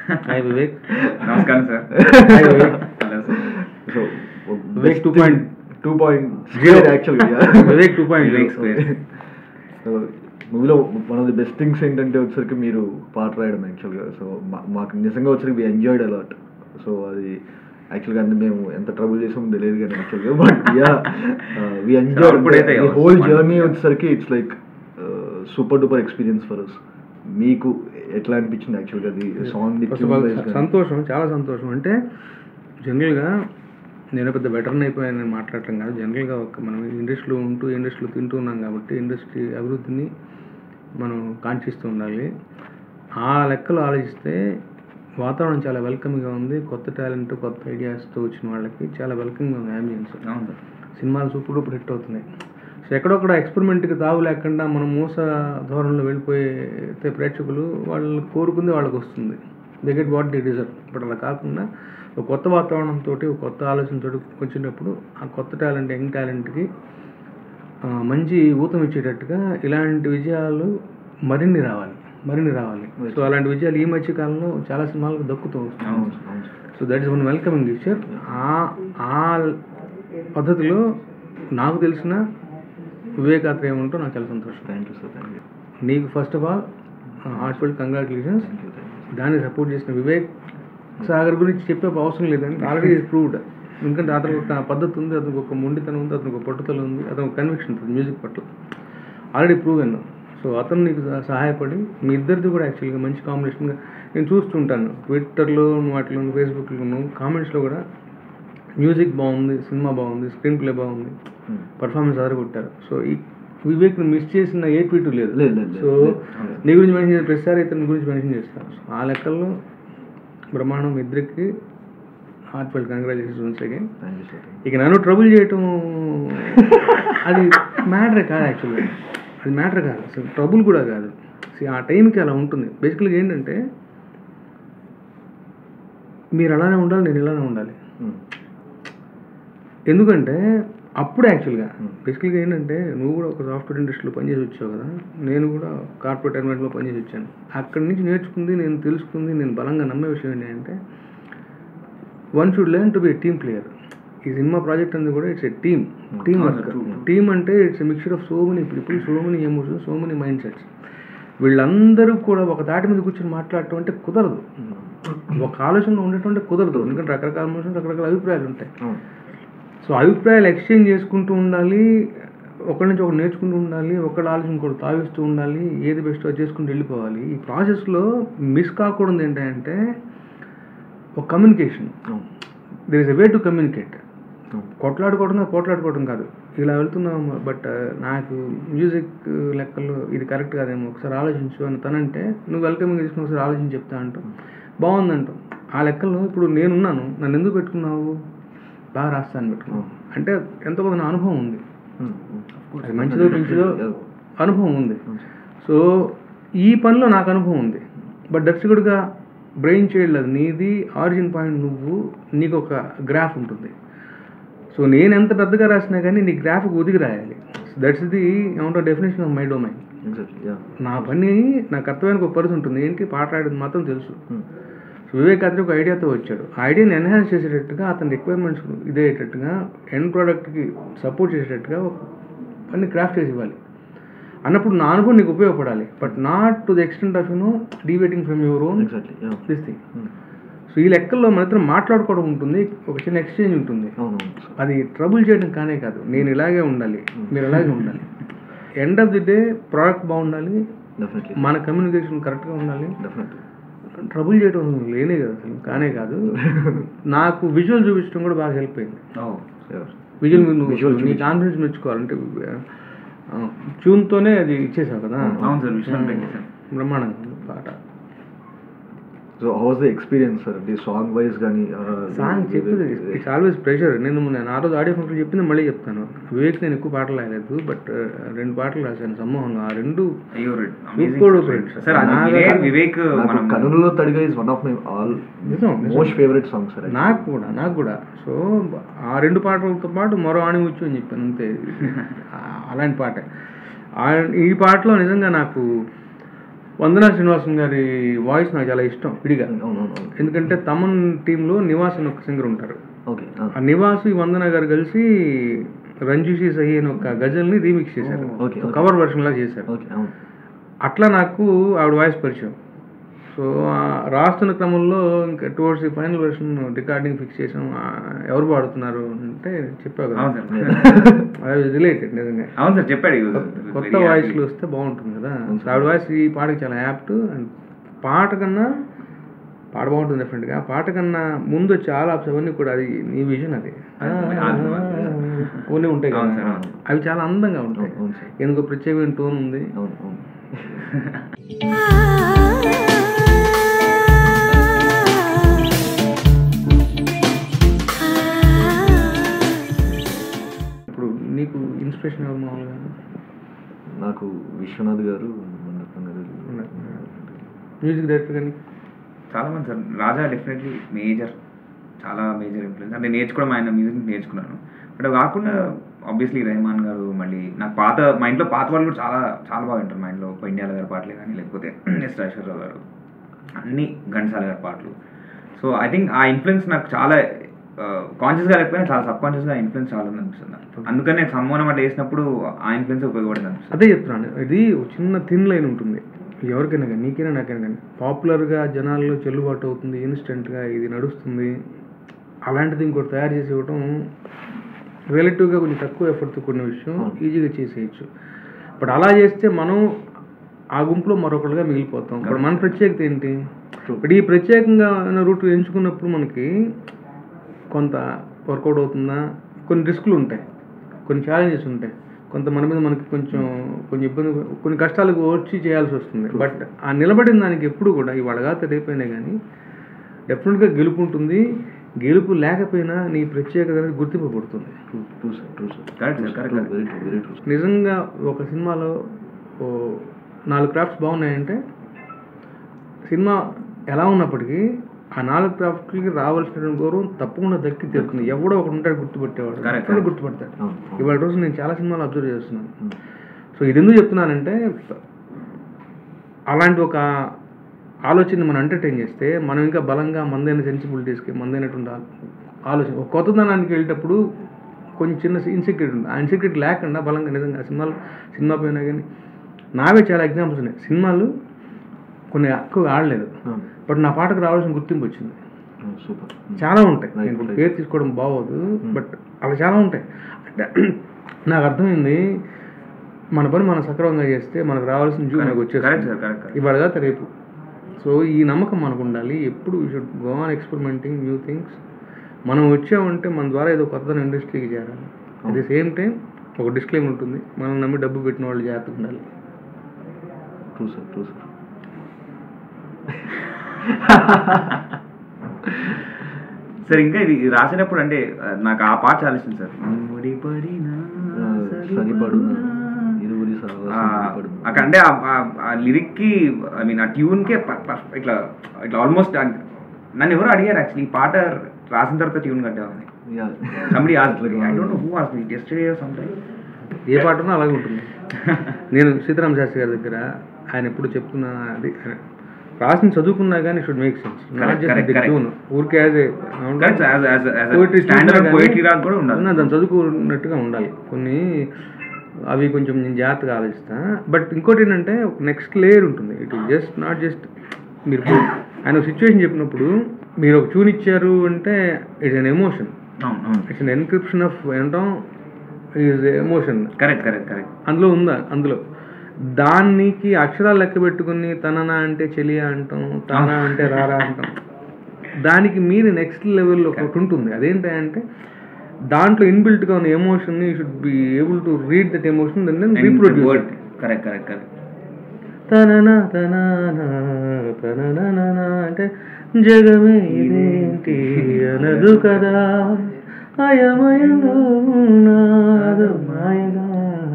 Hi Vivek నమస్కారం sir hi Vivek hello sir so Vivek 2.0. Two point Zero. యాక్చువల్గా Vivek two point Vivek square మూవీలో one of the best things ఏంటంటే వచ్చరికి మీరు పాట రాయడం యాక్చువల్గా సో మాకు నిజంగా వచ్చరికి వి ఎంజాయ్డ్ అలాట్ సో అది యాక్చువల్గా అంటే మేము ఎంత ట్రబుల్ చేసామో తెలియదు కానీ యాక్చువల్గా but yeah we enjoy Output అయితే హోల్ wonderful. జర్నీ వచ్చేసరికి it's like super duper experience for us మీకు ఎట్లా అనిపించింది యాక్చువల్గా అది సాంగ్ ఫస్ట్ ఆఫ్ ఆల్ సంతోషం చాలా సంతోషం అంటే జనరల్గా నేను పెద్ద వెటర్న్ అయిపోయాను నేను మాట్లాడటం కాదు జనరల్గా ఒక మనం ఇండస్ట్రీలో ఉంటూ ఇండస్ట్రీలో తింటూ ఉన్నాం కాబట్టి ఇండస్ట్రీ అభివృద్ధిని మనం కాంక్షిస్తూ ఉండాలి ఆ లెక్కలు ఆలోచిస్తే వాతావరణం చాలా వెల్కమ్గా ఉంది కొత్త టాలెంట్ కొత్త ఐడియాస్తో వచ్చిన వాళ్ళకి చాలా వెల్కమ్గా ఉంది అంబియన్స్ అవును సార్ సినిమాలు సూపర్ డూపర్ హిట్ అవుతున్నాయి సో ఎక్కడొక్కడ ఎక్స్పెరిమెంట్కి తావు లేకుండా మనం మూస ధోరణిలో వెళ్ళిపోతే ప్రేక్షకులు వాళ్ళు కోరుకుంది వాళ్ళకి వస్తుంది they get what they deserve but అలా కాకుండా ఒక కొత్త వాతావరణంతో ఒక కొత్త ఆలోచనతో వచ్చినప్పుడు ఆ కొత్త టాలెంట్ యంగ్ టాలెంట్కి మంచి ఊతం ఇచ్చేటట్టుగా ఇలాంటి విజయాలు మరిన్ని రావాలి మరిన్ని రావాలి సో అలాంటి విజయాలు ఈ మధ్య కాలంలో చాలా సినిమాలకు దక్కుతూ వస్తున్నాయి అవును అవును so that is one welcoming feature ఆ ఆ పద్ధతిలో నాకు తెలిసిన వివేకాత్ర ఏమంటో నాకు చాలా సంతోషం thank you sir thank you నీకు first of all heartful congratulations thank you thank you దాన్ని సపోర్ట్ చేసిన వివేక్ సాగర్ గురించి చెప్పే అవసరం లేదండి ఆల్రెడీ ఇస్ ప్రూవ్డ్ ఎందుకంటే అతనికి ఒక పద్ధతి ఉంది అతనికి ఒక మొండితనం ఉంది అతనికి ఒక పట్టుదల ఉంది అతనికి ఒక కన్విక్షన్ ఉంటుంది మ్యూజిక్ పట్ల ఆల్రెడీ ప్రూవ్ అన్నా సో అతను నీకు సహ- సహాయపడి మీ ఇద్దరిది కూడా యాక్చువల్గా మంచి కాంబినేషన్గా నేను చూస్తుంటాను ట్విట్టర్లో వాటిలో ఫేస్బుక్లోను కామెంట్స్లో కూడా మ్యూజిక్ బాగుంది సినిమా బాగుంది స్క్రీన్ ప్లే బాగుంది పర్ఫార్మెన్స్ అదరగొట్టారు సో ఈ వివేక్ని మిస్ చేసిన ఏ ట్వీట్ లేదు లేదు, లేదు, లేదు. సో లేదు. నీ గురించి మెన్షన్ చేసిన ప్రతిసారి ఇతని గురించి మెన్షన్ చేస్తాను సో ఆ లెక్కల్లో బ్రహ్మాండం మీ ఇద్దరికి heartfelt congratulations once again thank you sir ఇక నన్ను ట్రబుల్ చేయటం అది మ్యాటర్ కాదు యాక్చువల్గా అది మ్యాటర్ కాదు అసలు ట్రబుల్ కూడా కాదు See, ఆ టైంకి అలా ఉంటుంది బేసికల్గా ఏంటంటే మీరు అలానే ఉండాలి నేను ఇలానే ఉండాలి ఎందుకంటే అప్పుడు యాక్చువల్గా బేసికల్గా ఏంటంటే నువ్వు కూడా ఒక సాఫ్ట్వేర్ ఇండస్ట్రీలో పనిచేసి వచ్చావు కదా నేను కూడా కార్పొరేట్ ఎన్వైరన్మెంట్లో పనిచేసి వచ్చాను అక్కడి నుంచి నేర్చుకుంది నేను తెలుసుకుంది నేను బలంగా నమ్మే విషయం ఏంటంటే one should learn to be team player ఈ సినిమా ప్రాజెక్ట్ అనేది కూడా it's a team team work team అంటే it's a mixture of so many people so many emotions so many mind sets వీళ్ళందరూ కూడా ఒక తాటి మీద కూర్చొని మాట్లాడటం అంటే కుదరదు ఒక ఆలోచనలో ఉండటం అంటే కుదరదు ఎందుకంటే రకరకాల మనుషులు రకరకాల అభిప్రాయాలు ఉంటాయి అవును సో అభిప్రాయాలు ఎక్స్చేంజ్ చేసుకుంటూ ఉండాలి ఒకరి నుంచి ఒకరు నేర్చుకుంటూ ఉండాలి ఒకళ్ళ ఆలోచన కూడా తావిస్తూ ఉండాలి ఏది బెస్ట్ అది చేసుకుంటూ వెళ్ళిపోవాలి ఈ ప్రాసెస్లో మిస్ కాకూడదు ఏంటంటే ఒక కమ్యూనికేషన్ అవును there is a way to communicate అవును కొట్లాడుకోవడం కాదు, కొట్లాడుకోవడం కాదు ఇలా వెళ్తున్నాం బట్ నాకు మ్యూజిక్ లెక్కల్లో ఇది కరెక్ట్ కాదేమో ఒకసారి ఆలోచించు అని తనంటే నువ్వు వెల్కమింగ్ తీసుకుని ఒకసారి ఆలోచించి చెప్తా అంటావు బాగుందంటావు ఆ లెక్కల్లో ఇప్పుడు నేనున్నాను నన్ను ఎందుకు పెట్టుకున్నావు బాగా రాస్తాను పెట్టుకున్నావు అంటే ఎంతో కొంత నా అనుభవం ఉంది అది మంచిదో మంచిదో అనుభవం ఉంది సో ఈ పనిలో నాకు అనుభవం ఉంది బట్ దర్శకుడిగా బ్రెయిన్ చైల్డ్ అది నీది ఆరిజిన్ పాయింట్ నువ్వు నీకు ఒక గ్రాఫ్ ఉంటుంది సో నేను ఎంత పెద్దగా రాసినా కానీ నీ గ్రాఫ్ ఒదిగి రాయాలి దట్స్ ది ఏమంటారు definition of my domain exactly yeah నా పని నా కర్తవ్యానికి ఒక పరిధి ఉంటుంది ఏంటి పాట రాయడం మాత్రం తెలుసు సో వివేకాద్రి ఒక ఐడియాతో వచ్చాడు ఆ ఐడియాని ఎన్హాన్స్ చేసేటట్టుగా అతని రిక్వైర్మెంట్స్ ఇదేటట్టుగా ఎండ్ ప్రోడక్ట్కి సపోర్ట్ చేసేటట్టుగా ఒక పని క్రాఫ్ట్ చేసి ఇవ్వాలి అన్నప్పుడు నా అనుభవం నీకు ఉపయోగపడాలి but not to the extent of you know deviating from your own exactly yeah this thing so ఈ లెక్కల్లో మన ఇద్దరం మాట్లాడుకోవడం ఉంటుంది ఒక చిన్న ఎక్స్చేంజ్ ఉంటుంది అవునవును అది ట్రబుల్ చేయడం కానే కాదు నేను ఇలాగే ఉండాలి మీరు ఇలాగే ఉండాలి end of the day product బాగుండాలి డెఫినెట్లీ మన కమ్యూనికేషన్ కరెక్ట్గా ఉండాలి డెఫినెట్లీ ట్రబుల్ చేయడం లేనే కదా అసలు కానే కాదు నాకు విజువల్ చూపించడం కూడా బాగా హెల్ప్ అయింది విజువల్ Visual నువ్వు నీ కాన్ఫిడెన్స్ మెచ్చుకోవాలంటే ట్యూన్తోనే అది ఇచ్చేసావు కదా అవును సార్ విషయం పెట్టేశాను బ్రహ్మాండంగా ఉంది పాట so how's the experience sir అంటే సాంగ్ వైజ్ కానీ సాంగ్ చెప్పింది ఇట్స్ ఆల్వేస్ ప్రెషర్ నేను నేను ఆ రోజు ఆడియో ఫంక్షన్ చెప్పింది మళ్ళీ చెప్తాను వివేక్ నేను ఎక్కువ పాటలు రాయలేదు బట్ రెండు పాటలు రాశాను సమ్మోహన్లో ఆ రెండు అయ్యో Super great, sir. సార్ అది నాకు- వివేక్ వివేక్ నాకు మనం కనులలో తడిగా is one of my all నిజం నిజం. మోస్ట్ ఫేవరెట్ సాంగ్ సార్ నాకు కూడా నాకు కూడా సో ఆ రెండు పాటలతో పాటు మరో ఆణిముచ్చు అని చెప్పాను అంతే ఆ- అలాంటి పాటే ఆ- ఈ పాటలో నిజంగా నాకు వందనా శ్రీనివాసన్ గారి వాయిస్ నాకు చాలా ఇష్టం విడిగా అవునవును ఎందుకంటే తమన్ టీంలో నివాస్ అని ఒక సింగర్ ఉంటారు ఓకే ఆ నివాస్ ఈ వందన గారు కలిసి రంజుషి సహి అని ఒక గజల్ని రీమిక్స్ చేశారు ఓకే, ఓకే. కవర్ వర్షన్ లా చేశారు ఓకే అవును అట్లా నాకు ఆవిడ వాయిస్ పరిచయం సో ఆ రాస్తున్న క్రమంలో ఇంకా towards the final version recording fix చేసాం ఆ, ఎవరు పాడుతున్నారు అంటే చెప్పావు కదా అవును సార్ ఐ రిలేటెడ్ నిజంగా అవును సార్ చెప్పాడు he was కొత్త very happy. వాయిస్లు వస్తే బాగుంటుంది కదా సో ఆవిడ వాయిస్ ఈ పాటకి చాలా యాప్ట్ అండ్ పాట కన్నా పాట బాగుంటుంది డెఫినెట్గా పాట కన్నా ముందు వచ్చే ఆలాప్స్ అవన్నీ కూడా అది నీ విజన్ అది కొన్ని ఉంటాయి అవును కదా సార్, అవును. అవి చాలా అందంగా ఉంటాయి అవును, అవును సార్. ఎందుకో ప్రత్యేకమైన టోన్ ఉంది అవును అవును ఇప్పుడు నీకు ఇన్స్పిరేషన్ ఎవరు మామూలుగా నాకు విశ్వనాథ్ గారు మండపం గారు మ్యూజిక్ డైరెక్టర్ కానీ చాలా మంది సార్ రాజా డెఫినెట్లీ మేజర్ చాలా మేజర్ ఇన్ఫ్లుయెన్స్ అంటే నేర్చుకోవడం ఆయన మ్యూజిక్ నేర్చుకున్నాను బట్ అవి కాకుండా ఆబ్వియస్లీ రెహమాన్ గారు మళ్ళీ నాకు పాత మా ఇంట్లో పాత వాళ్ళు కూడా చాలా చాలా బాగా వింటారు మా ఇంట్లో ఇండియాల గారి పాటలే కానీ లేకపోతే ఎస్ రాజేశ్వరరావు గారు అన్ని ఘంటసాల గారి పాటలు so I think uh influence నాకు చాలా కాన్షియస్గా లేకపోయినా చాలా సబ్ కాన్షియస్గా ఇన్ఫ్లుయెన్స్ చాలా ఉంది అనిపిస్తుంది నాకు. అందుకనే సమ్మోనం అంటే వేసినప్పుడు ఆ ఇన్ఫ్లుయెన్స్ ఉపయోగపడింది అనిపిస్తుంది అదే చెప్తున్నాను ఇది ఒక చిన్న థిన్ లైన్ ఉంటుంది ఎవరికైనా కానీ నీకైనా నాకైనా కానీ పాపులర్గా జనాల్లో చెల్లుబాటు అవుతుంది ఇన్స్టెంట్గా ఇది నడుస్తుంది అలాంటిది ఇంకోటి తయారు చేసి ఇవ్వటం రిలేటివ్గా కొంచెం తక్కువ ఎఫర్ట్తో కొన్ని విషయం ఈజీగా చేసేయచ్చు బట్ అలా చేస్తే మనం ఆ గుంపులో మరొకరుగా మిగిలిపోతాం ఇప్పుడు మన ప్రత్యేకత ఏంటి ఇప్పుడు ఈ ప్రత్యేకంగా రూట్ ఎంచుకున్నప్పుడు మనకి కొంత వర్కౌట్ అవుతుందా కొన్ని రిస్కులు ఉంటాయి కొన్ని ఛాలెంజెస్ ఉంటాయి కొంత మన మీద మనకి కొంచెం కొంచెం ఇబ్బంది కొన్ని కష్టాలకు ఓర్చి చేయాల్సి వస్తుంది బట్ ఆ నిలబడిన దానికి ఎప్పుడు కూడా ఇవాళగా రేపైనా కానీ డెఫినెట్గా గెలుపు ఉంటుంది గెలుపు లేకపోయినా నీ ప్రత్యేకత అనేది గుర్తింపబడుతుంది true true sir true sir Correct, sir, correct, correct. Very true very true నిజంగా ఒక సినిమాలో ఓ నాలుగు క్రాఫ్ట్స్ బాగున్నాయంటే సినిమా ఎలా ఉన్నప్పటికీ ఆ నాలుగు క్రాఫ్ట్లకి రావాల్సిన గౌరవం తప్పకుండా దక్కి తీరుతుంది ఎవడో ఒకడు ఉంటాడు గుర్తుపెట్టేవాడు Correct, తప్పకుండా correct. గుర్తుపడతాడు అవును, అవును. ఇవాళ రోజు నేను చాలా సినిమాలు అబ్జర్వ్ చేస్తున్నాను సో ఇది ఎందుకు చెప్తున్నానంటే అలాంటి ఒక ఆలోచన మనం ఎంటర్టైన్ చేస్తే మనం ఇంకా బలంగా మందైన సెన్సిబిలిటీస్కి మందైనటువంటి ఆ- ఆలోచన ఒక కొత్తదనానికి వెళ్ళేటప్పుడు కొంచెం చిన్న ఇన్సెక్యూరిటీ ఉంది ఆ ఇన్సెక్యూరిటీ లేకుండా బలంగా నిజంగా ఆ సినిమాలు సినిమా పైన కానీ నావే చాలా ఎగ్జాంపుల్స్ ఉన్నాయి సినిమాలు కొన్ని ఎక్కువ ఆడలేదు బట్ నా పాటకు రావాల్సిన గుర్తింపు వచ్చింది సూపర్ చాలా ఉంటాయి Right, నేను ఇప్పుడు right. పేరు తీసుకోవడం బాగోదు బట్ అలా చాలా ఉంటాయి అంటే నాకు అర్థమైంది మన పని మనం సక్రమంగా చేస్తే మనకు రావాల్సిన జూ మనకు కరెక్ట్ వచ్చేస్తుంది సార్ కరెక్ట్ కరెక్ట్ ఇవాళ కాదు రేపు సో ఈ నమ్మకం మనకు ఉండాలి ఎప్పుడు we should go on experimenting new things మనం వచ్చామంటే మన ద్వారా ఏదో కొత్త ఇండస్ట్రీకి చేరాలి అట్ ది సేమ్ టైం ఒక డిస్క్లైమ్ ఉంటుంది మనం నమ్మి డబ్బు పెట్టిన వాళ్ళు జాగ్రత్తగా ఉండాలి true sir true sir sir ఇంకా ఇది ఇది రాసినప్పుడు అంటే ఆ, నాకు ఆ పాట చాలా ఇష్టం సార్ ముడిపడినా సరిపడు సరిపడునా. ఇరువురి ఆ, అక్కడ అంటే ఆ- ఆ- ఆ లిరిక్ కి ఐ మీన్ ఆ ట్యూన్ కే ప- ప- ఇట్లా ఇట్లా ఆల్మోస్ట్ నన్ను ఎవరు అడిగారు యాక్చువల్లీ ఈ పాట రాసిన తర్వాత ట్యూన్ కట్టామని somebody I don't know who ask me yesterday some time ఏ పాట ఉన్నా అలాగే ఉంటుంది నేను సీతారామ శాస్త్రి గారి దగ్గర ఆయన ఎప్పుడు చెప్తున్నా అది ఆయన రాసిన చదువుకున్నా కానీ should make sense not Correct, correct, just correct. Tune ఊరికే as correct as as as standard poetry రాక్ కూడా ఉండాలి దాన్ని చదువుకున్నట్టుగా ఉండాలి కొన్ని అవి కొంచెం నేను జాగ్రత్తగా ఆలోచిస్తా బట్ ఇంకోటి ఏంటంటే ఒక నెక్స్ట్ లేయర్ ఉంటుంది ఇట్ జస్ట్ నాట్ జస్ట్ మీరు ఇప్పుడు ఆయన ఒక సిచ్యువేషన్ చెప్పినప్పుడు మీరు ఒక ట్యూన్ ఇచ్చారు అంటే ఇట్స్ అన్ ఎమోషన్ అవును అవును ఇట్స్ అన్ ఎన్క్రిప్షన్ ఆఫ్ ఏంటం is emotion correct correct correct అందులో ఉందా అందులో దానికి అక్షరాలు లెక్క పెట్టుకుని తననా అంటే చెలియా అంటాం తానా అంటే రారా అంటాం దానికి మీరు నెక్స్ట్ లెవెల్లో ఒకటి ఉంటుంది అదేంటంటే దాంట్లో ఇన్బిల్ట్గా ఉన్న emotion you should be able to read that emotion then reproduce correct correct correct తననా తననా తననా అంటే జగమే ఇదేంటి అనదు కదా అయమయంలో నాదు మాయగా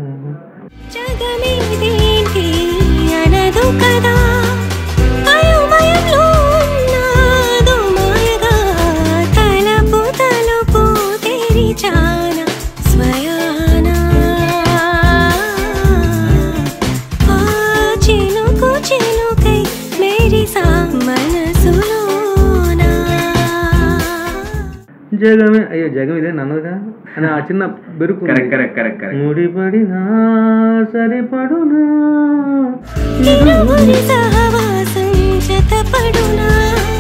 జగమేదేంటి అనదు కదా అయోమయంలో ఉన్నాదో మాయగా తలపు తలుపు తెరిచాన స్వయానా ఆ చినుకు చినుకు జగమే అయ్యో జగం ఇదే నన్నదుగా అని ఆ చిన్న బెరుకు ఉంది. కరెక్ట్ కరెక్ట్ కరెక్ట్ కరెక్ట్ ముడిపడినా సరిపడునా ఇరువురి సహవాసం జతపడునా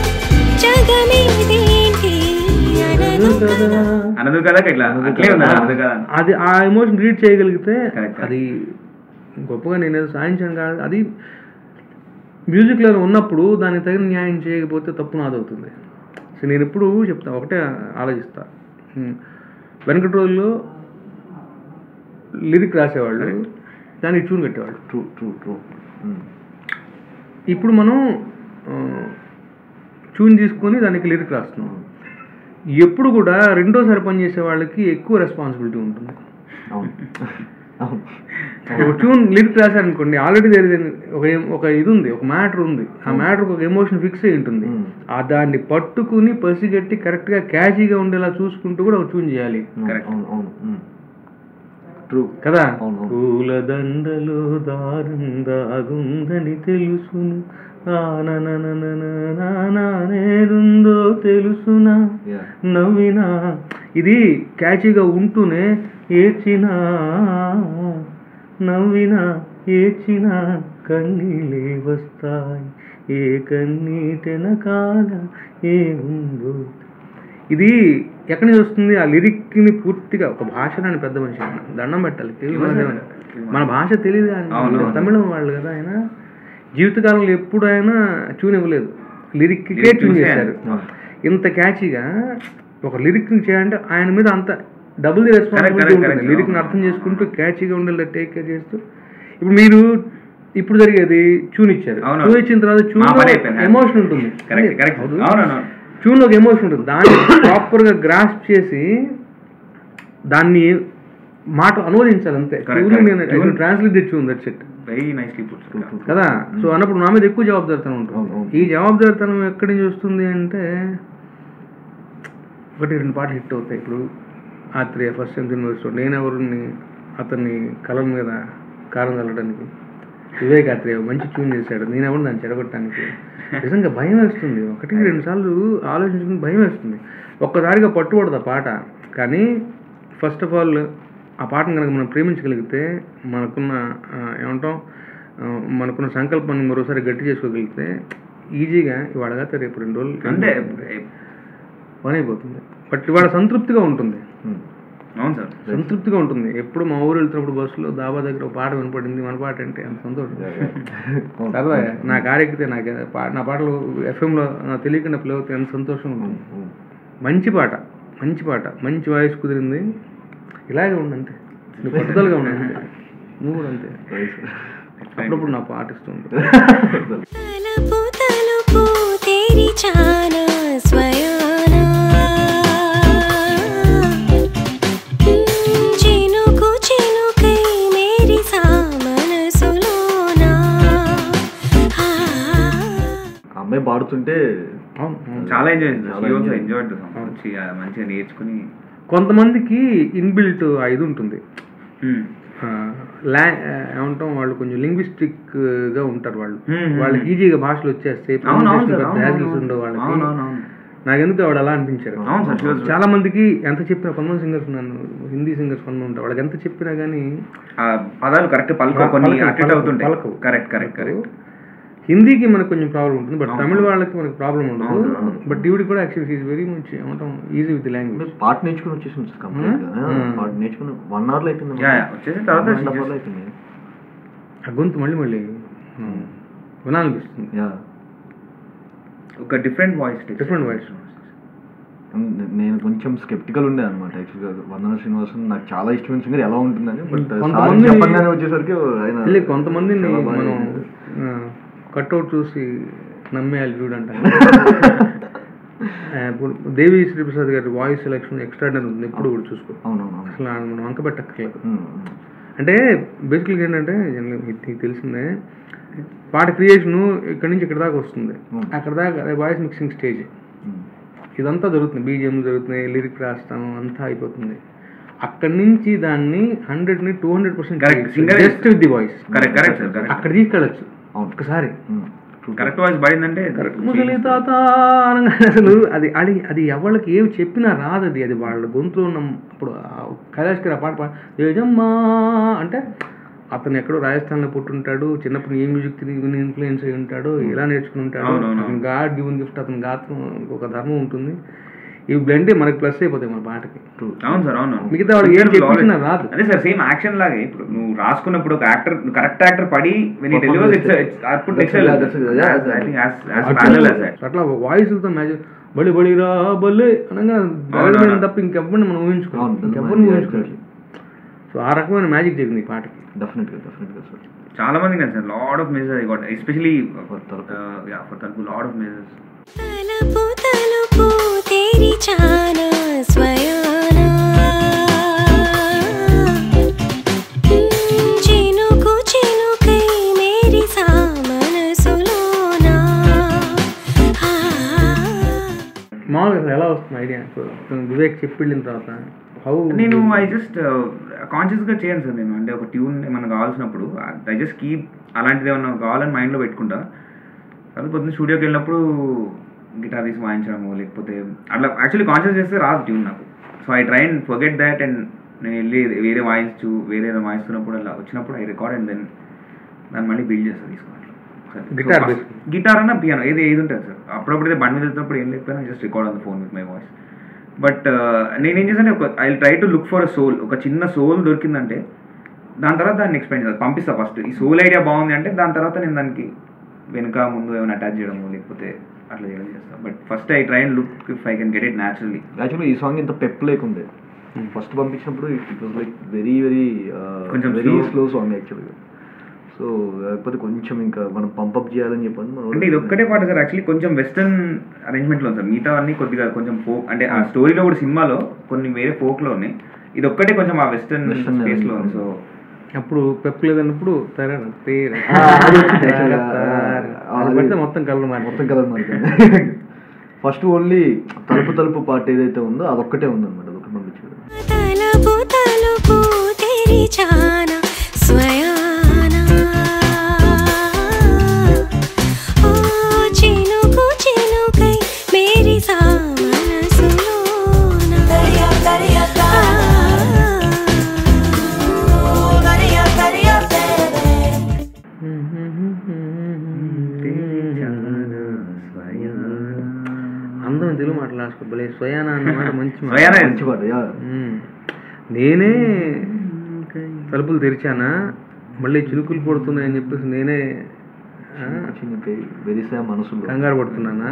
జగమేదేంటి అనదు కదా అనదు కదా ఇట్లా అట్లే ఉంది అనదు కదా అది ఆ ఎమోషన్ రీడ్ చేయగలిగితే Correct. అది గొప్పగా నేను ఏదో సాధించాను కాదు అది మ్యూజిక్లో ఉన్నప్పుడు దానికి తగిన న్యాయం చేయకపోతే తప్పు నాదవుతుంది సో నేను ఎప్పుడు చెప్తా ఒకటే ఆలోచిస్తా హ్మ్. వెనకటి రోజుల్లో లిరిక్ రాసేవాళ్ళు దానికి ట్యూన్ కట్టేవాళ్ళు ట్రూ ట్రూ ట్రూ ఇప్పుడు మనం ట్యూన్ తీసుకొని దానికి లిరిక్ రాస్తున్నాం ఎప్పుడు కూడా రెండోసారి పనిచేసే వాళ్ళకి ఎక్కువ రెస్పాన్సిబిలిటీ ఉంటుంది అవును అవును ఒక ట్యూన్ లిరిక్ రాశారనుకోండి ఆల్రెడీ ఒక ఎం- ఒక ఇది ఉంది ఒక మ్యాటర్ ఉంది ఆ మ్యాటర్ ఒక ఎమోషన్ ఫిక్స్ అయి ఉంటుంది Hmm. ఆ దాన్ని పట్టుకుని పసిగట్టి కరెక్ట్గా క్యాచీగా ఉండేలా చూసుకుంటూ కూడా ఒక ట్యూన్ చేయాలి Correct. అవును అవును ట్రూ కదా అవును. పూల దండలో దారం దాగుందని తెలుసును నేరుందో తెలుసునా యా నవ్వినా ఇది క్యాచీగా ఉంటూనే ఏడ్చినా నవ్వినా ఏడ్చినా కన్నీళ్ళే వస్తాయి ఏ కన్నీటెనకాల ఏముందో ఇది ఎక్కడి నుంచి వస్తుంది ఆ లిరిక్ని పూర్తిగా ఒక భాషలోని పెద్ద మనిషి ఆయన. దండం పెట్టాలి తెలుగు మనదేమని. మన భాష తెలియదు ఆయన. అవును, అవును. తమిళం వాళ్ళు కదా ఆయన జీవితకాలంలో ఎప్పుడు ఆయన ట్యూన్ ఇవ్వలేదు లిరిక్కే Lyric ట్యూన్ చూసే చేశారు ఆయన. ఇంత క్యాచీగా ఒక లిరిక్ చేయాలంటే ఆయన మీద అంత డబుల్ ది రెస్పాన్సిబిలిటీ correct, ఉంటుంది correct. లిరిక్ని అర్థం చేసుకుంటూ క్యాచీగా ఉండేలా టేక్ కేర్ చేస్తూ ఇప్పుడు మీరు ఇప్పుడు జరిగేది ట్యూన్ ఇచ్చారు అవును. ట్యూన్ ఇచ్చిన తర్వాత మా పని ట్యూన్ అయిపోయింది. ఎమోషన్ ఉంటుంది కరెక్ట్ కరెక్ట్ అవును. అవునవును ట్యూన్లో ఒక ఎమోషన్ ఉంటుంది దాన్ని ప్రాపర్గా గ్రాస్ప్ చేసి దాన్ని మాట అనువదించాలి అంతే Correct, ట్యూన్ correct. నేను Tune- translate the tune that's it very nicely put కదా సో అన్నప్పుడు నా మీద ఎక్కువ జవాబుదారితనం అవును, ఉంటుంది అవును. ఈ జవాబుదారితనం ఎక్కడి నుంచి వస్తుంది అంటే ఒకటి రెండు పాటలు హిట్ అవుతాయి ఇప్పుడు ఆత్రేయ ఫస్ట్ టైం సినిమా వస్తుంది నేనెవరిని అతన్ని కలం మీద కారం చల్లడానికి వివేక్ ఆత్రేయ మంచి ట్యూన్ చేశాడు నేనెవరు దాన్ని చెడగొట్టడానికి నిజంగా భయం వేస్తుంది ఒకటి రెండు సార్లు ఆలోచించుకుని భయం వేస్తుంది ఒక్కసారిగా పట్టుబడదు ఆ పాట కానీ ఫస్ట్ ఆఫ్ ఆల్ ఆ పాటను కనుక మనం ప్రేమించగలిగితే మనకున్న ఆ, ఏమంటాం ఆ, మనకున్న సంకల్పాన్ని మరోసారి గట్టి చేసుకోగలిగితే ఈజీగా ఇవాళ కాకపోతే రేపు రెండు రోజులు అంతే పని అయిపోతుంది బట్ ఇవాళ సంతృప్తిగా ఉంటుంది అవును సార్ సంతృప్తిగా ఉంటుంది ఎప్పుడు మా ఊరు వెళ్తున్నప్పుడు బస్సులో దాబా దగ్గర ఒక పాట వినపడింది మన పాట అంటే అంత సంతోషం సరదా నా కారు ఎక్కితే నాకు పా- నా పాటలు ఎఫ్ఎంలో నాకు తెలియకుండా ప్లే అవుతాయి ఎంత సంతోషం ఉంటుంది మంచి పాట మంచి పాట మంచి వాయిస్ కుదిరింది ఇలాగే ఉండు అంతే నువ్వు పట్టుదలగా ఉండు అంతే నువ్వు కూడా అంతే అప్పుడప్పుడు నా పాట ఇస్తుంది తలుపు తలుపు తెరిచానా స్వయానా చినుకు చినుకై మేరిసా మనసులోనా ఆ ఆ అమ్మాయి పాడుతుంటే అవును అవును. చాలా ఎంజాయ్ చాలా చేసింది enjoy. ఎంజాయ్ మంచిగా మంచిగా నేర్చుకుని కొంతమందికి ఇన్బిల్ట్ ఇది ఉంటుంది Hmm. ఆ, లా ఆ, ఏమంటాం వాళ్ళు కొంచెం లింగ్విస్టిక్ గా ఉంటారు వాళ్ళు Hmm, hmm, వాళ్ళకి hmm. ఈజీగా భాషలు వచ్చేస్తాయి అవును అవును pronunciation సార్ పెద్ద అవును, hassles అవును. ఉండవు వాళ్ళకి అవును అవును అవును నాకెందుకు వాడు అలా అనిపించారు అవును సార్, sure, sure. చాలా మందికి ఎంత చెప్పినా కొంతమంది సింగర్స్ ఉన్నాను హిందీ సింగర్స్ కొంతమంది ఉంటారు వాళ్ళకి ఎంత చెప్పినా కానీ ఆ పదాలు కరెక్ట్ పలుకో కొన్ని పలకవు, అటు ఇటు పలకవు, అవుతుంటాయి పలకవు. కరెక్ట్ కరెక్ట్ కరెక్ట్ హిందీకి మనకు కొంచెం ప్రాబ్లం ఉంటుంది బట్ అవును. తమిళ వాళ్ళకి మనకు ప్రాబ్లం ఉండదు అవును, అవును. బట్ ఈవిడ కూడా యాక్చువల్లీ ఈజ్ వెరీ మచ్ ఏమంటాం ఈజీ విత్ లాంగ్వేజ్ పాట నేర్చుకుని వచ్చేసింది సార్ కంప్లీట్ గా Hmm. పాట నేర్చుకుని వన్ అవర్ లో అయిపోయింది యా, యా. వచ్చేసిన తర్వాత One and a half she hour లో just- అయిపోయింది ఆ గొంతు మళ్ళీ మళ్ళీ మనం వినాలనిపిస్తుంది యా ఒక డిఫరెంట్ వాయిస్ Different voice. నేను కొంచెం స్కెప్టికల్ ఉండే అనమాట యాక్చువల్గా వందన శ్రీనివాసన్ నాకు చాలా ఇష్టమైన సింగర్ ఎలా ఉంటుందని బట్ కొంతమంది- చెప్పంగానే వచ్చేసరికి ఆయన మళ్ళీ కొంతమందిని చాలా బాగా మనం చేశారు. కట్అవుట్ చూసి నమ్మేయాలి చూడంట ఇప్పుడు దేవి శ్రీప్రసాద్ గారి వాయిస్ సెలెక్షన్ ఎక్స్ట్రాడనరీ ఉంది ఎప్పుడు కూడా చూసుకో అవునవును అసలు ఆయన మనం వంక పెట్టక్కర్లేదు Hmm. అంటే బేసికల్గా ఏంటంటే జనరల్గా మీకు నీకు తెలిసిందే పాట క్రియేషన్ ఇక్కడి నుంచి ఇక్కడ దాకా వస్తుంది Hmm. అక్కడ దాకా వాయిస్ మిక్సింగ్ స్టేజ్ Hmm. ఇదంతా జరుగుతుంది బీజిఎం జరుగుతున్నాయి లిరిక్ రాస్తాము అంతా అయిపోతుంది అక్కడి నుంచి దాన్ని హండ్రెడ్ ని two hundred Correct. Percent Singer- just with the voice correct correct sir correct అక్కడ తీసుకెళ్ళచ్చు అవును ఒక్కసారి Hmm. కరెక్ట్ వాయిస్ పడిందంటే ముసలి తాత అనగానే అసలు అది అది అది ఎవరికి ఏమి చెప్పినా రాదు అది అది వాళ్ళ గొంతులో ఉన్న ఇప్పుడు ఆ కైలాష్ గారు ఆ పాట పాడ యజమ్మా అంటే అతను ఎక్కడో రాజస్థాన్లో పుట్టుంటాడు చిన్నప్పుడు ఏ మ్యూజిక్ విని ఇన్ఫ్లుయెన్స్ అయి ఉంటాడు ఇలా నేర్చుకుని ఉంటాడు అవునవును. అతను గాడ్ గివెన్ గిఫ్ట్ అతని గాత్రం ఒక ధర్మం ఉంటుంది ఇవి బ్లెండ్ మనకి ప్లస్ అయిపోతాయి మన పాటకి అవును సార్ అవును మిగతా వాళ్ళు ఏం చెప్పించినా రాదు. అదే సార్ సేమ్ యాక్షన్ లాగే ఇప్పుడు నువ్వు రాసుకున్నప్పుడు ఒక యాక్టర్ కరెక్ట్ యాక్టర్ పడి వెన్ ఇట్ డెలివర్స్ ఇట్స్ అప్పుడు That's next it, that's it, yeah, that's I it. Think as as parallel as అట్లా వాయిస్లతో మ్యాజిక్ బలి బలిరా బలి అనగా బలి అవునవును. మీద తప్ప ఇంకెవ్వరిని మనం ఊహించుకోవాలి అవును, ఇంకెవ్వరిని yeah, ఊహించుకోవాలి సో ఆ రకమైన మ్యాజిక్ జరిగింది ఈ పాటకి డెఫినెట్గా డెఫినెట్గా సార్ చాలా మంది కదా sir lot of message I got especially For తలుపు. యా ఫర్ తలుపు లాడ్ ఆఫ్ మెసేజ్ తలపు తలుపు తెరిచానా స్వయానా చినుకు చినుకై మేరిసా మనసులోనా ఆ మామూలుగా అసలు ఎలా వస్తుంది ఐడియా వివేక్ చెప్పి వెళ్ళిన తర్వాత హౌ నేను ఐ జస్ట్ కాన్షియస్ గా చేయను సార్ నేను అంటే ఒక ట్యూన్ ఏమైనా కావాల్సినప్పుడు ఐ జస్ట్ కీప్ అలాంటిది ఏమన్నా కావాలని మైండ్ లో పెట్టుకుంటా తర్వాత పొద్దున్న స్టూడియోకి వెళ్ళినప్పుడు గిటార్ తీసి వాయించడము లేకపోతే అట్లా యాక్చువల్లీ కాన్షియస్ చేస్తే రాదు ట్యూన్ నాకు so I try and forget that and నేను వెళ్ళి వేరే వాయించు వేరే ఏదో వాయిస్తున్నప్పుడు అలా వచ్చినప్పుడు ఐ రికార్డ్ అండ్ దెన్ దాన్ని మళ్ళీ బిల్డ్ చేస్తాను తీసుకోవాలి Guitar based. గిటార్ అన్న పియానో ఏది ఏది ఉంటుంది సార్ అప్పుడప్పుడు అయితే బండి మీద వెళ్తున్నప్పుడు ఏం లేకపోయినా just record on the phone with my voice but నేనేం చేశాను ఒక I try to look for a soul ఒక చిన్న సోల్ దొరికిందంటే దాని తర్వాత దాన్ని ఎక్స్ప్లెయిన్ చేస్తాను పంపిస్తా ఫస్ట్ ఈ సోల్ ఐడియా బాగుంది అంటే దాని తర్వాత నేను దానికి వెనుక ముందు ఏమైనా అటాచ్ చేయడము లేకపోతే అట్లా చేయడం చేస్తాను but first I try and look if I can get it naturally actually ఈ సాంగ్ ఇంత పెప్ లేకుండే ఫస్ట్ పంపించినప్పుడు it was like very very కొంచెం వెరీ slow. స్లో సాంగ్ యాక్చువల్గా సో లేకపోతే కొంచెం ఇంకా మనం పంపప్ చేయాలని చెప్పండి మనం అంటే ఇది ఒక్కటే పాట సార్ యాక్చువల్లీ కొంచెం వెస్టర్న్ అరేంజ్మెంట్ లో ఉంది సార్ మిగతా అన్ని కొద్దిగా కొంచెం ఫోక్ అంటే ఆ స్టోరీలో కూడా సినిమాలో కొన్ని వేరే ఫోక్ లో ఉన్నాయి ఇది ఒక్కటే కొంచెం ఆ వెస్టర్న్ Western స్పేస్ లో ఉంది సో అప్పుడు పెప్ లేదన్నప్పుడు తేరా తేరా ఆ, అది వచ్చింది actually. ఆ, అది పడితే మొత్తం కళ్ళు మారి మొత్తం కలర్ మారిపోయింది ఫస్ట్ ఓన్లీ తలుపు తలుపు పాట ఏదైతే ఉందో అదొక్కటే ఉందన్నమాట అదొకటి పంపించాడు తలపు తలుపు తెరిచానా స్వయానా ఓ చినుకు చినుకై మేరిసా మనసులోనా అందరం తెలుగు మాట లాస్ట్ భలే స్వయానా అన్నమాట మంచి మాట. స్వయానా మంచి పాట యా మ్మ్. నేనే తలుపులు తెరిచానా మళ్ళీ చినుకులు పడుతున్నాయని చెప్పేసి నేనే ఆ, వెరిసా మనసులో కంగారు పడుతున్నానా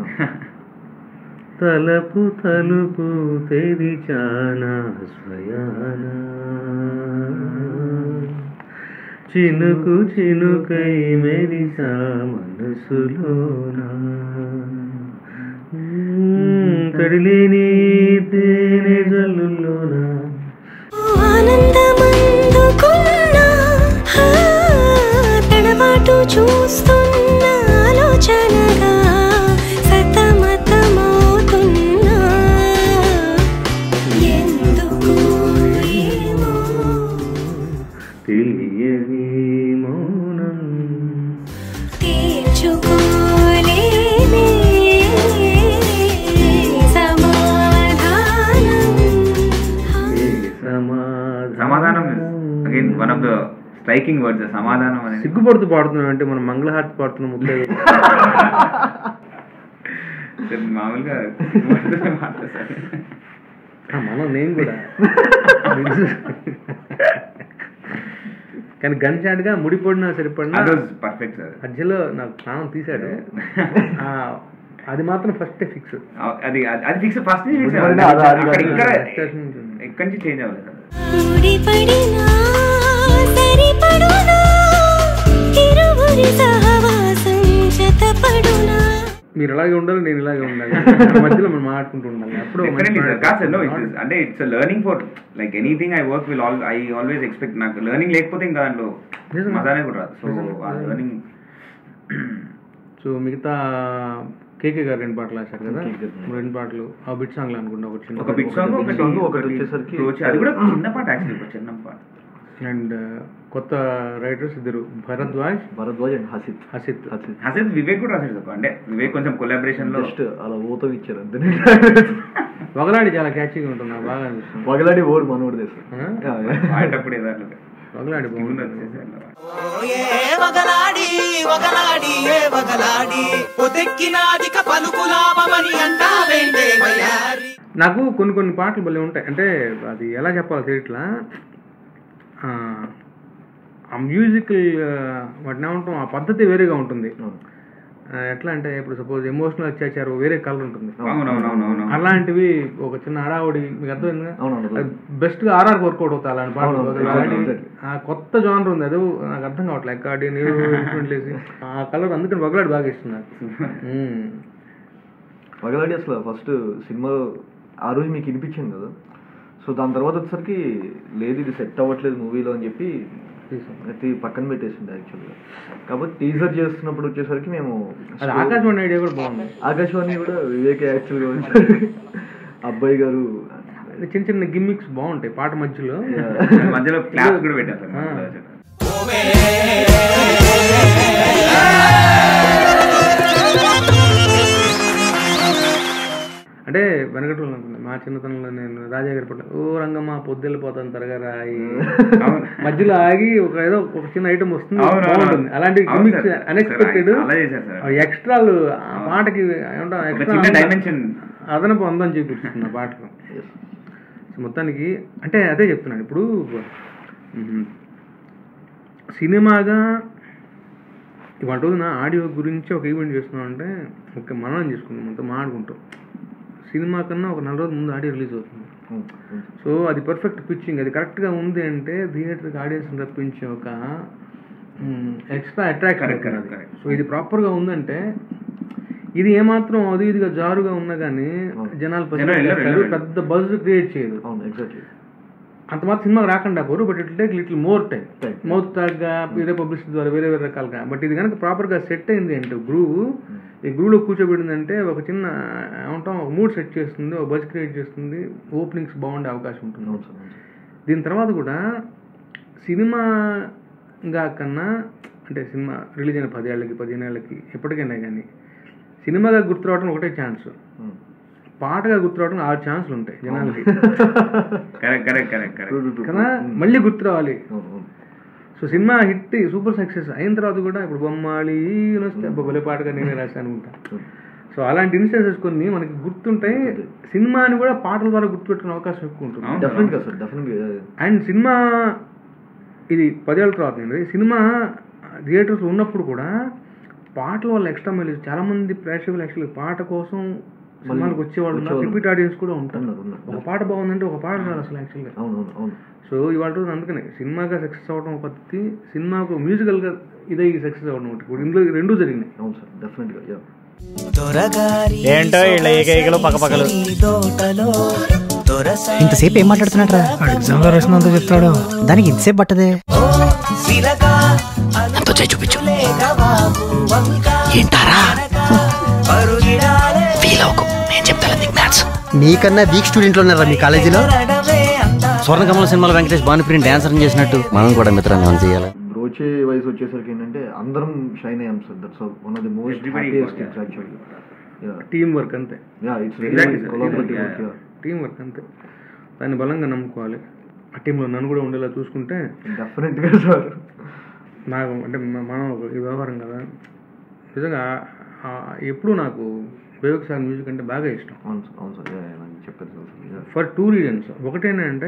తలపు తలుపు తెరిచానా స్వయానా చినుకు చినుకై మెరిసా మనసులోనా మ్మ్, తడిలేని తేనె జల్లులోనా ఆనందమందుకున్నా ఆ, తడబాటు చూస్తున్న ఆలోచనగా సతమతమవుతున్నా ఎందుకు ఏమో తెలియని మౌనం తీర్చుకోలేనే సమాధానం ఏ సమాధానం సమాధానం again one of the striking words సమాధానం అనేది సిగ్గుపడుతూ పాడుతున్నాం అంటే మనం మంగళహారతి పాడుతున్నాం ముప్పై సార్ మామూలుగా మాట్లాడతారు సార్. మనం నేను కూడా కానీ గన్ షాట్గా ముడిపడినా సరిపడినా అది పర్ఫెక్ట్ సార్ మధ్యలో నాకు ప్రాణం తీశాడు ఆ, అది మాత్రం ఫస్ట్ ఫిక్స్ అది అది ఫిక్స్ ఫస్ట్ నుంచి ఫిక్స్ అది- అది- అది- అక్కడ ఇక్కడ Expectation ఉంటుంది. ఎక్కడి నుంచి చేంజ్ అవ్వలేదు సార్ ముడిపడినా సరిపడునా ఇరువురి సహవాసం జతపడునా మీరు ఇలాగే ఉండాలి నేను ఇలాగే ఉండాలి మన మధ్యలో మనం మాట్లాడుకుంటూ ఉండాలి అప్పుడు ఒక మంచి Definitely, sir. కాదు సార్ నో మాట. ఇట్స్ అంటే it's learning for like anything I work will all I always expect నాకు లెర్నింగ్ లేకపోతే ఇంకా దాంట్లో నిజం. మజానే కూడా రాదు సో నిజం. ఆ లెర్నింగ్ సో మిగతా కేకే గారు రెండు పాటలు రాశారు కదా కేకే గారు. రెండు పాటలు ఆ బిట్ సాంగ్ అనుకుంటా ఒకటి చిన్న ఒక బిట్ సాంగ్ bit ఒకటి song, ఒకటి ఒకటి వచ్చేసరికి- approach. అది కూడా చిన్న పాట యాక్చువల్లీ ఒక చిన్న పాట అండ్ కొత్త రైటర్స్ ఇద్దరు భరద్వాజ్ భరద్వాజ్ అండ్ హసిత్ హసిత్ హసిత్ అసలు వివేక్ కూడా రాసాడు తక్కువ అంటే వివేక్ కొంచెం కొలాబరేషన్ లో జస్ట్ అలా ఊతం ఇచ్చారు అంతే వగలాడి చాలా క్యాచీగా ఉంటుంది నాకు బాగా అనిపిస్తుంది వగలాడి ఓడు మనోడు తెస్తారు ఆ? ఆడేటప్పుడు ఏదో అట్లా వగలాడి బాగుంటుంది ఏ వగలాడి వగలాడి ఏ వగలాడి పొదెక్కినాదిక పలుకులాపమని అంటావేంటే వయారి నాకు కొన్ని కొన్ని పాటలు భలే ఉంటాయి అంటే అది ఎలా చెప్పాలి తెలియట్లా ఆ, ఆ మ్యూజికల్ వాటిని ఏమంటాం ఆ పద్ధతి వేరేగా ఉంటుంది ఆ, ఎట్లా అంటే ఇప్పుడు సపోజ్ ఎమోషనల్ అత్యాచారం వేరే కలర్ ఉంటుంది అవునవునవునవును అలాంటివి ఒక చిన్న హడావుడి మీకు అర్థమైంది అవునవును. బెస్ట్ గా ఆర్ఆర్ వర్కౌట్ అవుతాయి అలాంటి పాటలు అవునవును. వగలాడి. exactly. ఆ కొత్త జానర్ ఉంది అది నాకు అర్థం కావట్లేదు ఎక్కడి లేసి ఆ కలర్ అందుకని వగలాడి బాగా ఇస్తుంది నాకు ఉమ్. వగలాడి అసలు ఫస్ట్ సినిమాలో ఆ రోజు మీకు వినిపించింది కదా సో దాని తర్వాత వచ్చేసరికి లేదు ఇది సెట్ అవ్వట్లేదు మూవీలో అని చెప్పి తీసాం. అది పక్కన పెట్టేసింది యాక్చువల్గా కాబట్టి టీజర్ చేస్తున్నప్పుడు వచ్చేసరికి మేము అది ఆకాశవాణి ఐడియా కూడా బాగుంది ఆకాశవాణి కూడా వివేక్ యాక్చువల్గా వచ్చారు అబ్బాయి గారు అది చిన్న చిన్న గిమ్మిక్స్ బాగుంటాయి పాట మధ్యలో మధ్యలో క్లాస్ కూడా పెట్టారు సార్ ఆ. మధ్యలో. అంటే వెనకటూరు అనుకుంటా మా చిన్నతనంలో నేను రాజా గారి పట్ల ఓ రంగమ్మ పొద్దువెళ్ళిపోతాను త్వరగా రాయి అవును. మధ్యలో ఆగి ఒక ఏదో ఒక చిన్న ఐటమ్ వస్తుంది అవును, అవును. బాగుంటుంది అలాంటి అవును గిమ్మిక్స్ సార్. అన్ఎక్స్పెక్టెడ్ సార్, అలా చేశారు సార్. ఎక్స్ట్రాలు ఆ పాటకి ఏమంటాం ఒక extra చిన్న అంద- dimension. అదనపు అందం చూపిస్తుంది ఆ పాటకు సో మొత్తానికి అంటే అదే చెప్తున్నాను ఇప్పుడు మ్మ్, సినిమాగా ఇవాళ రోజున ఆడియో గురించి ఒక ఈవెంట్ చేస్తున్నాం అంటే ఒక మనం చేసుకుంటాం అంతా మాట్లాడుకుంటాం సినిమా కన్నా ఒక నెల రోజుల ముందు ఆడియో రిలీజ్ అవుతుంది ఉం, ఉం. సో అది పర్ఫెక్ట్ పిచ్చింగ్ అది కరెక్ట్గా ఉంది అంటే థియేటర్కి ఆడియన్స్ రప్పించే ఒక extra attraction Correct, correct, correct. So ఇది ప్రాపర్గా ఉందంటే ఇది ఏమాత్రం అది ఇదిగా జారుగా ఉన్నా కానీ జనాలు జనాలు పసిగట్టేస్తారు. వెళ్ళరు, వెళ్ళరు. పెద్ద బజ్ క్రియేట్ చేయదు అవును ఎగ్జాక్ట్లీ అంత మాత్రం సినిమాకి రాకుండా పోరు but it take little more time Time. Mouth టాక్గా వేరే పబ్లిసిటీ ద్వారా వేరే వేరే రకాలుగా బట్ ఇది కనుక ప్రాపర్గా సెట్ అయింది అంటే గ్రూవ్ ఈ గ్రూవ్లో కూర్చోబెట్టిందంటే ఒక చిన్న ఏమంటాం ఒక మూడ్ సెట్ చేస్తుంది ఒక బజ్ క్రియేట్ చేస్తుంది ఓపెనింగ్స్ బాగుండే అవకాశం ఉంటుంది అవును సార్ అవును సార్. దీని తర్వాత కూడా సినిమాగా కన్నా అంటే సినిమా రిలీజ్ అయిన పదేళ్ళకి పదిహేను ఏళ్ళకి ఎప్పటికైనా కానీ సినిమాగా గుర్తురావడం ఒకటే ఛాన్స్ ఉం. పాటగా గుర్తురావడం ఆరు ఛాన్సులు ఉంటాయి జనాలకి correct correct correct True, correct true, true. కదా మళ్ళీ గుర్తు రావాలి అవును, అవును. సో సినిమా హిట్ సూపర్ సక్సెస్ అయిన తర్వాత కూడా ఇప్పుడు బొమ్మాళి అని వస్తే అబ్బా భలే పాటగా నేనే రాశాను అనుకుంటా సో అలాంటి ఇన్సిడెన్సెస్ కొన్ని మనకి గుర్తుంటాయి సినిమాని కూడా పాటల ద్వారా గుర్తుపెట్టుకునే అవకాశం ఎక్కువ ఉంటుంది అవును. డెఫినెట్ గా సార్ డెఫినెట్ గా అండ్ సినిమా ఇది పదేళ్ళ తర్వాత నేను సినిమా థియేటర్స్ ఉన్నప్పుడు కూడా పాటల వల్ల ఎక్స్ట్రా మైలేజ్ చాలా మంది ప్రేక్షకులు యాక్చువల్లీ పాట కోసం సినిమాలకు వచ్చేవాళ్ళు ఉన్నారు వచ్చేవాళ్ళు. రిపీట్ ఆడియన్స్ కూడా ఉంటారు ఉన్నారు, ఉన్నారు. ఒక పాట బాగుందంటే ఒక పాట రాదు అసలు యాక్చువల్గా అవును అవును అవును సో ఇవాళ రోజు అందుకనే సినిమాగా సక్సెస్ అవ్వడం ఒక పద్ధతి సినిమాకు మ్యూజికల్గా ఇదే సక్సెస్ అవ్వడం ఒకటి ఇప్పుడు ఇందులో రెండు జరిగినాయి అవును సార్ డెఫినెట్ గా యా దొరగారి ఏంటో వీళ్ళ ఏకైకలు పక్కపక్కలు. నీ దోటలో దొరసాని ఇంతసేపు ఏం మాట్లాడుతున్నాడు ఎగ్జామ్ లో రాసినంత చెప్తాడు దానికి ఇంతసేపు పట్టదే ఓ సిలగా ఎంతో చేయి చూపించు లేక బాబు వంక ఏంటారా పరుగిడాలే ఫీల్ అవ్వకు నేను చెప్తాను నీకు మ్యాథ్స్ నీకన్నా వీక్ స్టూడెంట్లు ఉన్నారా మీ కాలేజీలో నడవే అంతా స్వర్ణకమల సినిమాలో వెంకటేష్ భానుప్రిని డాన్సర్ చేసినట్టు మనం కూడా మిత్రంగా చేయాలి బ్రోచే వయసు వచ్చేసరికి ఏంటంటే అందరం షైన్ అయ్యాం sir that's one of the most Everybody happiest got things actually yeah team work అంతే yeah it's Exactly, very sir. Collaborative Yeah, work yeah. Team work అంతే దాన్ని బలంగా నమ్ముకోవాలి ఆ టీంలో నన్ను కూడా ఉండేలా చూసుకుంటే డెఫినెట్ గా సార్ నాకు అంటే మ- మనం ఒక ఈ వ్యవహారం కదా నిజంగా ఆ, ఎప్పుడూ నాకు వివేక్ సార్ మ్యూజిక్ అంటే బాగా ఇష్టం అవును సార్ అవును సార్ యా యా, నాకు చెప్పారు sir yeah for two reasons ఒకటేంటంటే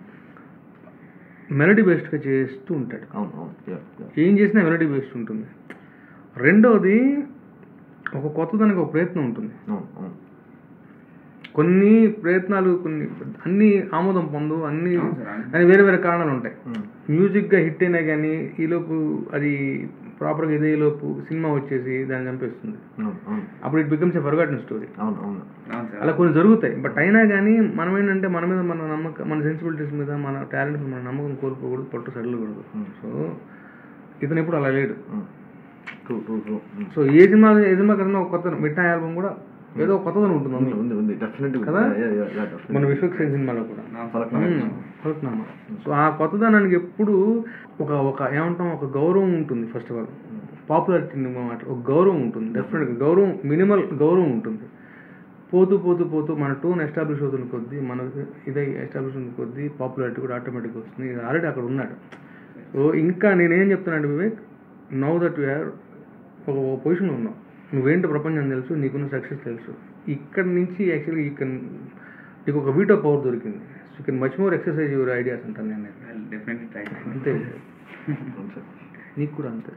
మెలడీ బేస్డ్గా చేస్తూ ఉంటాడు అవును అవును యా యా ఏం చేసినా మెలడీ బేస్డ్ ఉంటుంది రెండోది ఒక కొత్తదానికి ఒక ప్రయత్నం ఉంటుంది అవును అవును కొన్ని ప్రయత్నాలు కొన్ని అన్ని ఆమోదం పొందు అన్ని అవును సార్. దానికి వేరే వేరే కారణాలు ఉంటాయి Hmm. మ్యూజిక్గా హిట్ అయినా కానీ ఈలోపు అది ప్రాపర్గా ఇదే లోపు సినిమా వచ్చేసి దాన్ని చంపేస్తుంది అవును అవును అప్పుడు it becomes a forgotten story అవును అవును అవును సార్ అలా కొన్ని జరుగుతాయి బట్ అయినా కానీ మనం ఏంటంటే మన మీద మన నమ్మకం మన సెన్సిబిలిటీస్ మీద మన టాలెంట్ మీద మన నమ్మకం కోల్పోకూడదు పట్టు సడలకూడదు సో ఇతను ఎప్పుడు అలా లేడు ట్రూ ట్రూ ట్రూ సో ఏ సినిమా ఏ సినిమా కన్నా ఒక కొత్త మిఠాయి ఆల్బమ్ కూడా ఏదో కొత్తదనం ఉంటుంది ఉంది అందులో. ఉంది ఉంది డెఫినెట్ కదా? మన విశ్వక్సేన్ సినిమాలో కూడా ఫలక్నామా సో ఆ కొత్తదనానికి ఎప్పుడు ఒక ఒక ఏమంటాం ఒక గౌరవం ఉంటుంది ఫస్ట్ ఆఫ్ ఆల్ పాపులారిటీ మాట ఒక గౌరవం ఉంటుంది డెఫినెట్గా గౌరవం మినిమల్ గౌరవం ఉంటుంది పోతూ పోతూ పోతూ మన టోన్ ఎస్టాబ్లిష్ అవుతున్న కొద్దీ మన ఇదే ఎస్టాబ్లిష్ అవుతున్న కొద్దీ పాపులారిటీ కూడా ఆటోమేటిక్గా వస్తుంది ఇది ఆల్రెడీ అక్కడ ఉన్నాడు సో ఇంకా నేనేం చెప్తున్నాను వివేక్ నౌ దట్ యూఆర్ ఒక పొజిషన్లో ఉన్నావు నువ్వేంటి ప్రపంచం తెలుసు నీకున్న సక్సెస్ తెలుసు ఇక్కడ నుంచి యాక్చువల్గా యూ కెన్ నీకు ఒక వీటో పవర్ దొరికింది you can much more exercise your ideas అంటాను నేను డెఫినెట్లీ ట్రై అంతే నీకు కూడా అంతే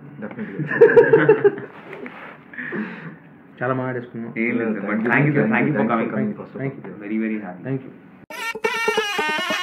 చాలా మాట్లాడేసుకున్నాం ఏం లేదు but thank you thank you for coming Thank you. Very very happy thank you